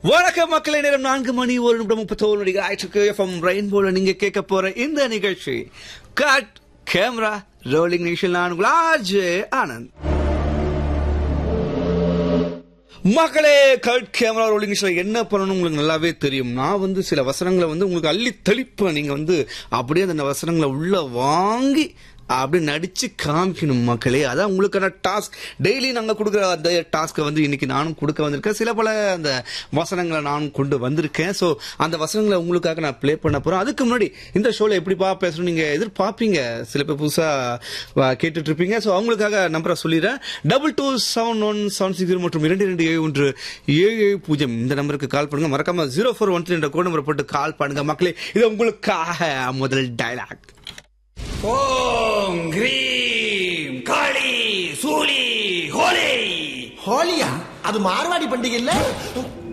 வணக்கம் மக்களே நேரம் நான்கு மணி ஒரு நிமிடம் முப்பத்தோரு நடிகர் ஆயிற்றுக்கு எஃப்எம் ரெயின்போல நீங்க கேட்க போற இந்த நிகழ்ச்சி கட் கேமரா ரோலிங் நிகழ்ச்சியில் நான் உங்கள் ஆர்ஜே ஆனந்த் மக்களே கட் கேமரா ரோலிங் நிகழ்ச்சியில் என்ன பண்ணணும் உங்களுக்கு நல்லாவே தெரியும் நான் வந்து சில வசனங்களை வந்து உங்களுக்கு அள்ளி தெளிப்பேன் நீங்க வந்து அப்படியே அந்த வசனங்களை உள்ள வாங்கி அப்படி நடிச்சு காமிக்கணும் மக்களே அதான் உங்களுக்கான டாஸ்க் டெய்லி நாங்க கொடுக்குற அந்த டாஸ்க்கை வந்து இன்னைக்கு நானும் கொடுக்க வந்திருக்கேன் சில பல அந்த வசனங்களை நானும் கொண்டு வந்திருக்கேன் ஸோ அந்த வசனங்களை உங்களுக்காக நான் ப்ளே பண்ண போறேன் அதுக்கு முன்னாடி இந்த ஷோல எப்படிப்பா பேசணும் நீங்க எதிர்பார்ப்பீங்க சில பேர் புதுசா வ- கேட்டுட்டு இருப்பீங்க ஸோ அவங்களுக்காக நம்பரை சொல்லிடுறேன் double two seven one seven six zero மற்றும் இரண்டு இரண்டு ஏழு ஒன்று ஏழு ஏழு பூஜ்ஜியம் இந்த நம்பருக்கு கால் பண்ணுங்க மறக்காம ஜீரோ ஃபோர் ஒன் த்ரீ என்ற கோட் நம்பரை போட்டு கால் பண்ணுங்க மக்களே இது உங்களுக்காக முதல் டைலாக் ஓம் கிரீம் காளி சூலி ஹோலி ஹோலியா அது மார்வாடி பண்டிகை இல்ல